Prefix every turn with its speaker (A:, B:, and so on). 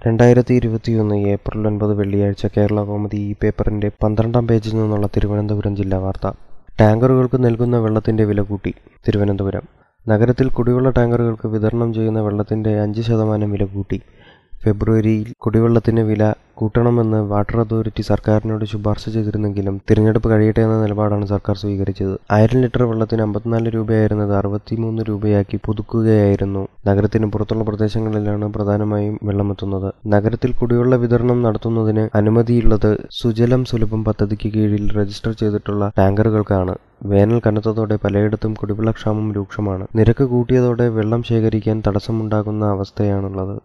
A: രണ്ടായിരത്തി ഇരുപത്തിയൊന്ന് ഏപ്രിൽ ഒൻപത് വെള്ളിയാഴ്ച കേരള കൗമുദി ഈ പേപ്പറിന്റെ പന്ത്രണ്ടാം പേജിൽ നിന്നുള്ള തിരുവനന്തപുരം ജില്ലാ വാർത്ത ടാങ്കറുകൾക്ക് നൽകുന്ന വെള്ളത്തിന്റെ വില കൂട്ടി തിരുവനന്തപുരം നഗരത്തിൽ കുടിവെള്ള ടാങ്കറുകൾക്ക് വിതരണം ചെയ്യുന്ന വെള്ളത്തിന്റെ അഞ്ച് ശതമാനം വില കൂട്ടി ഫെബ്രുവരിയിൽ കുടിവെള്ളത്തിന് വില കൂട്ടണമെന്ന് വാട്ടർ അതോറിറ്റി സർക്കാരിനോട് ശുപാർശ ചെയ്തിരുന്നെങ്കിലും തിരഞ്ഞെടുപ്പ് കഴിയട്ടെ എന്ന നിലപാടാണ് സർക്കാർ സ്വീകരിച്ചത് ആയിരം ലിറ്റർ വെള്ളത്തിന് അമ്പത്തിനാല് രൂപയായിരുന്നത് അറുപത്തിമൂന്ന് രൂപയാക്കി പുതുക്കുകയായിരുന്നു നഗരത്തിന് പുറത്തുള്ള പ്രദേശങ്ങളിലാണ് പ്രധാനമായും വെള്ളമെത്തുന്നത് നഗരത്തിൽ കുടിവെള്ള വിതരണം നടത്തുന്നതിന് അനുമതിയുള്ളത് സുജലം സുലഭം പദ്ധതിക്ക് കീഴിൽ രജിസ്റ്റർ ചെയ്തിട്ടുള്ള ടാങ്കറുകൾക്കാണ് വേനൽ കനത്തതോടെ പലയിടത്തും കുടിവെള്ളക്ഷാമം രൂക്ഷമാണ് നിരക്ക് കൂട്ടിയതോടെ വെള്ളം ശേഖരിക്കാൻ തടസ്സമുണ്ടാകുന്ന അവസ്ഥയാണുള്ളത്